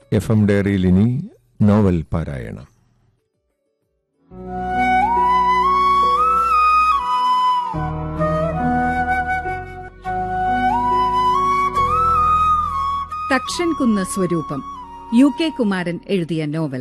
F M ഡയറിയിൽ ഇനി novel പാരായണം തക്ഷൻ കുന്ന് സ്വരൂപം യു കെ കുമാരൻ എഴുതിയ നോവൽ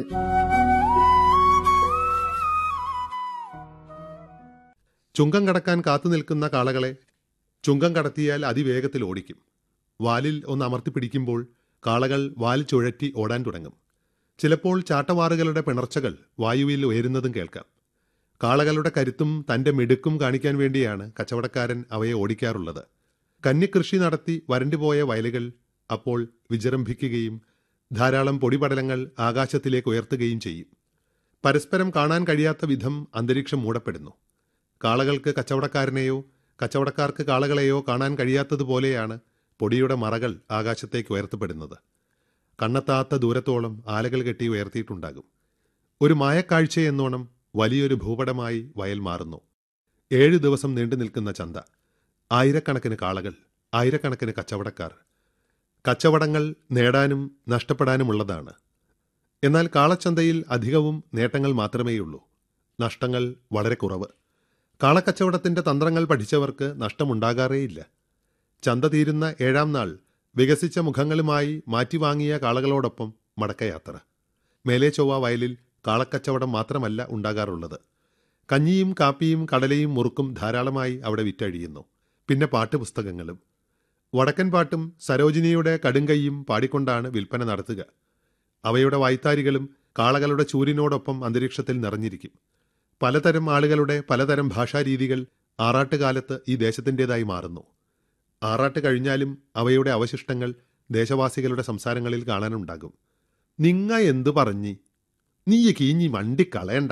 ചുങ്കം കടക്കാൻ കാത്തു നിൽക്കുന്ന കാളകളെ ചുങ്കം കടത്തിയാൽ അതിവേഗത്തിൽ ഓടിക്കും വാലിൽ ഒന്ന് അമർത്തി പിടിക്കുമ്പോൾ കാളകൾ വാൽ ചുഴറ്റി ഓടാൻ തുടങ്ങും ചിലപ്പോൾ ചാട്ടവാറുകളുടെ പിണർച്ചകൾ വായുവിൽ ഉയരുന്നതും കേൾക്കാം കാളകളുടെ കരുത്തും തന്റെ മിടുക്കും കാണിക്കാൻ വേണ്ടിയാണ് കച്ചവടക്കാരൻ അവയെ ഓടിക്കാറുള്ളത് കന്നിക്കൃഷി നടത്തി വരണ്ടുപോയ വയലുകൾ അപ്പോൾ വിജൃംഭിക്കുകയും ധാരാളം പൊടിപടലങ്ങൾ ആകാശത്തിലേക്ക് ഉയർത്തുകയും ചെയ്യും പരസ്പരം കാണാൻ കഴിയാത്ത വിധം അന്തരീക്ഷം മൂടപ്പെടുന്നു കാളകൾക്ക് കച്ചവടക്കാരനെയോ കച്ചവടക്കാർക്ക് കാളകളെയോ കാണാൻ കഴിയാത്തതുപോലെയാണ് പൊടിയുടെ മറകൾ ആകാശത്തേക്ക് ഉയർത്തപ്പെടുന്നത് കണ്ണെത്താത്ത ദൂരത്തോളം ആലകൾ കെട്ടി ഉയർത്തിയിട്ടുണ്ടാകും ഒരു മായക്കാഴ്ചയെന്നോണം വലിയൊരു ഭൂപടമായി വയൽ മാറുന്നു ഏഴു ദിവസം നീണ്ടു നിൽക്കുന്ന ചന്ത ആയിരക്കണക്കിന് കാളകൾ ആയിരക്കണക്കിന് കച്ചവടക്കാർ കച്ചവടങ്ങൾ നേടാനും നഷ്ടപ്പെടാനുമുള്ളതാണ് എന്നാൽ കാളച്ചന്തയിൽ അധികവും നേട്ടങ്ങൾ മാത്രമേയുള്ളൂ നഷ്ടങ്ങൾ വളരെ കുറവ് കാളക്കച്ചവടത്തിന്റെ തന്ത്രങ്ങൾ പഠിച്ചവർക്ക് നഷ്ടമുണ്ടാകാറേയില്ല ചന്ത തീരുന്ന ഏഴാം നാൾ വികസിച്ച മുഖങ്ങളുമായി മാറ്റിവാങ്ങിയ കാളകളോടൊപ്പം മടക്കയാത്ര മേലെ ചൊവ്വ വയലിൽ കാളക്കച്ചവടം മാത്രമല്ല ഉണ്ടാകാറുള്ളത് കഞ്ഞിയും കാപ്പിയും കടലയും മുറുക്കും ധാരാളമായി അവിടെ വിറ്റഴിയുന്നു പിന്നെ പാട്ടുപുസ്തകങ്ങളും വടക്കൻ പാട്ടും സരോജിനിയുടെ കടുങ്കൈയും പാടിക്കൊണ്ടാണ് വിൽപ്പന നടത്തുക അവയുടെ വായ്ത്താരികളും കാളകളുടെ ചൂരിനോടൊപ്പം അന്തരീക്ഷത്തിൽ നിറഞ്ഞിരിക്കും പലതരം ആളുകളുടെ പലതരം ഭാഷാരീതികൾ ആറാട്ടുകാലത്ത് ഈ ദേശത്തിൻ്റെതായി മാറുന്നു ആറാട്ട് കഴിഞ്ഞാലും അവയുടെ അവശിഷ്ടങ്ങൾ ദേശവാസികളുടെ സംസാരങ്ങളിൽ കാണാനുണ്ടാകും നിങ്ങ എന്തു പറഞ്ഞി നീ കീഞ്ഞി വണ്ടി കളയണ്ട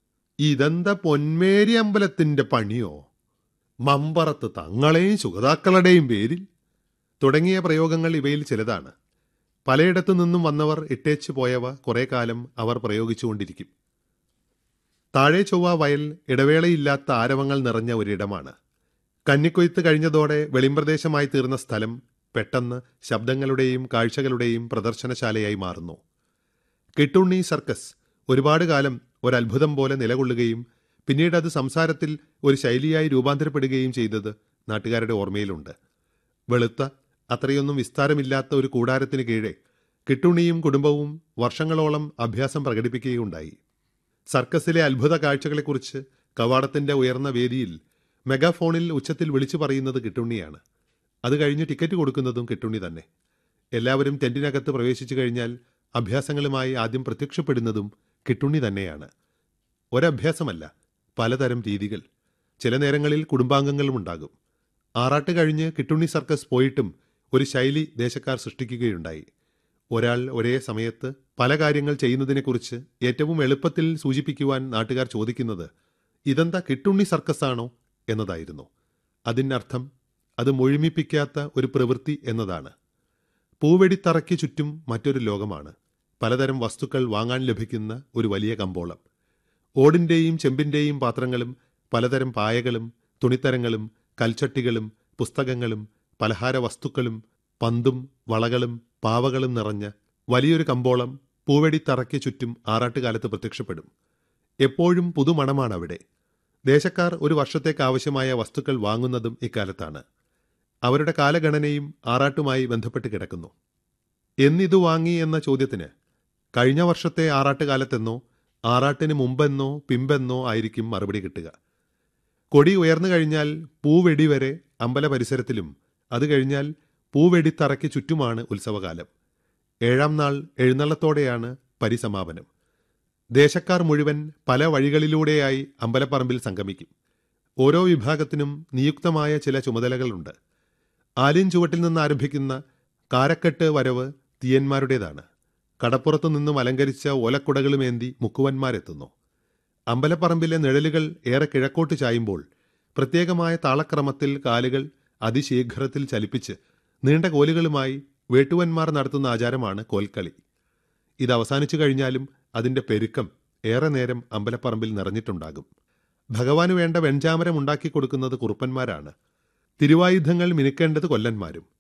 ഇതെന്താ പൊന്മേരി അമ്പലത്തിന്റെ പണിയോ മമ്പറത്ത് തങ്ങളെയും സുഗതാക്കളുടെയും പേരിൽ തുടങ്ങിയ പ്രയോഗങ്ങൾ ഇവയിൽ ചിലതാണ് പലയിടത്തു നിന്നും വന്നവർ ഇട്ടേച്ചു പോയവ കുറെ കാലം അവർ പ്രയോഗിച്ചുകൊണ്ടിരിക്കും താഴെ ചൊവ്വ വയൽ ഇടവേളയില്ലാത്ത ആരവങ്ങൾ നിറഞ്ഞ ഒരിടമാണ് കന്നിക്കൊയ്ത്ത് കഴിഞ്ഞതോടെ വെളിമ്പ്രദേശമായി തീർന്ന സ്ഥലം പെട്ടെന്ന് ശബ്ദങ്ങളുടെയും കാഴ്ചകളുടെയും പ്രദർശനശാലയായി മാറുന്നു കിട്ടുണ്ണി സർക്കസ് ഒരുപാട് കാലം ഒരത്ഭുതം പോലെ നിലകൊള്ളുകയും പിന്നീട് അത് സംസാരത്തിൽ ഒരു ശൈലിയായി രൂപാന്തരപ്പെടുകയും ചെയ്തത് നാട്ടുകാരുടെ ഓർമ്മയിലുണ്ട് വെളുത്ത അത്രയൊന്നും വിസ്താരമില്ലാത്ത ഒരു കൂടാരത്തിന് കീഴെ കിട്ടുണ്ണിയും കുടുംബവും വർഷങ്ങളോളം അഭ്യാസം പ്രകടിപ്പിക്കുകയുണ്ടായി സർക്കസിലെ അത്ഭുത കാഴ്ചകളെക്കുറിച്ച് കവാടത്തിന്റെ ഉയർന്ന വേദിയിൽ മെഗാഫോണിൽ ഉച്ചത്തിൽ വിളിച്ചു പറയുന്നത് കിട്ടുണ്ണിയാണ് അത് കഴിഞ്ഞ് ടിക്കറ്റ് കൊടുക്കുന്നതും കിട്ടുണ്ണി തന്നെ എല്ലാവരും ടെന്റിനകത്ത് പ്രവേശിച്ചു കഴിഞ്ഞാൽ അഭ്യാസങ്ങളുമായി ആദ്യം പ്രത്യക്ഷപ്പെടുന്നതും കിട്ടുണ്ണി തന്നെയാണ് ഒരഭ്യാസമല്ല പലതരം രീതികൾ ചില നേരങ്ങളിൽ കുടുംബാംഗങ്ങളും ഉണ്ടാകും ആറാട്ട് കഴിഞ്ഞ് കിട്ടുണ്ണി സർക്കസ് പോയിട്ടും ഒരു ശൈലി ദേശക്കാർ സൃഷ്ടിക്കുകയുണ്ടായി ഒരാൾ ഒരേ സമയത്ത് പല കാര്യങ്ങൾ ചെയ്യുന്നതിനെക്കുറിച്ച് ഏറ്റവും എളുപ്പത്തിൽ സൂചിപ്പിക്കുവാൻ നാട്ടുകാർ ചോദിക്കുന്നത് ഇതെന്താ കിട്ടുണ്ണി സർക്കസാണോ എന്നതായിരുന്നു അതിനർത്ഥം അത് മുഴുമിപ്പിക്കാത്ത ഒരു പ്രവൃത്തി എന്നതാണ് പൂവെടിത്തറയ്ക്ക് ചുറ്റും മറ്റൊരു ലോകമാണ് പലതരം വസ്തുക്കൾ വാങ്ങാൻ ലഭിക്കുന്ന ഒരു വലിയ കമ്പോളം ഓടിന്റെയും ചെമ്പിന്റെയും പാത്രങ്ങളും പലതരം പായകളും തുണിത്തരങ്ങളും കൽച്ചട്ടികളും പുസ്തകങ്ങളും പലഹാര വസ്തുക്കളും പന്തും വളകളും പാവകളും നിറഞ്ഞ വലിയൊരു കമ്പോളം പൂവെടിത്തറയ്ക്ക് ചുറ്റും ആറാട്ടുകാലത്ത് പ്രത്യക്ഷപ്പെടും എപ്പോഴും പുതുമണമാണ് അവിടെ ദേശക്കാർ ഒരു വർഷത്തേക്ക് ആവശ്യമായ വസ്തുക്കൾ വാങ്ങുന്നതും ഇക്കാലത്താണ് അവരുടെ കാലഗണനയും ആറാട്ടുമായി ബന്ധപ്പെട്ട് കിടക്കുന്നു എന്നിതു വാങ്ങി എന്ന ചോദ്യത്തിന് കഴിഞ്ഞ വർഷത്തെ ആറാട്ടുകാലത്തെന്നോ ആറാട്ടിന് മുമ്പെന്നോ പിമ്പെന്നോ ആയിരിക്കും മറുപടി കിട്ടുക കൊടി ഉയർന്നു കഴിഞ്ഞാൽ പൂവെടി വരെ അമ്പല പരിസരത്തിലും അത് കഴിഞ്ഞാൽ പൂവെടിത്തറയ്ക്ക് ചുറ്റുമാണ് ഉത്സവകാലം ഏഴാം നാൾ എഴുന്നള്ളത്തോടെയാണ് പരിസമാപനം ദേശക്കാർ മുഴുവൻ പല വഴികളിലൂടെയായി അമ്പലപ്പറമ്പിൽ സംഗമിക്കും ഓരോ വിഭാഗത്തിനും നിയുക്തമായ ചില ചുമതലകളുണ്ട് ആലിൻ ചുവട്ടിൽ നിന്ന് ആരംഭിക്കുന്ന കാരക്കെട്ട് വരവ് തീയന്മാരുടേതാണ് കടപ്പുറത്തു നിന്നും അലങ്കരിച്ച ഓലക്കുടകളുമേന്തി മുക്കുവന്മാരെത്തുന്നു അമ്പലപ്പറമ്പിലെ നിഴലുകൾ ഏറെ കിഴക്കോട്ട് ചായുമ്പോൾ പ്രത്യേകമായ താളക്രമത്തിൽ കാലുകൾ അതിശീഘ്രത്തിൽ ചലിപ്പിച്ച് നീണ്ട കോലുകളുമായി വേട്ടുവന്മാർ നടത്തുന്ന ആചാരമാണ് കോൽക്കളി ഇത് അവസാനിച്ചു കഴിഞ്ഞാലും അതിന്റെ പെരുക്കം ഏറെ നേരം അമ്പലപ്പറമ്പിൽ നിറഞ്ഞിട്ടുണ്ടാകും ഭഗവാന് വേണ്ട വെഞ്ചാമരം ഉണ്ടാക്കി കൊടുക്കുന്നത് കുറുപ്പന്മാരാണ് തിരുവായുധങ്ങൾ മിനുക്കേണ്ടത് കൊല്ലന്മാരും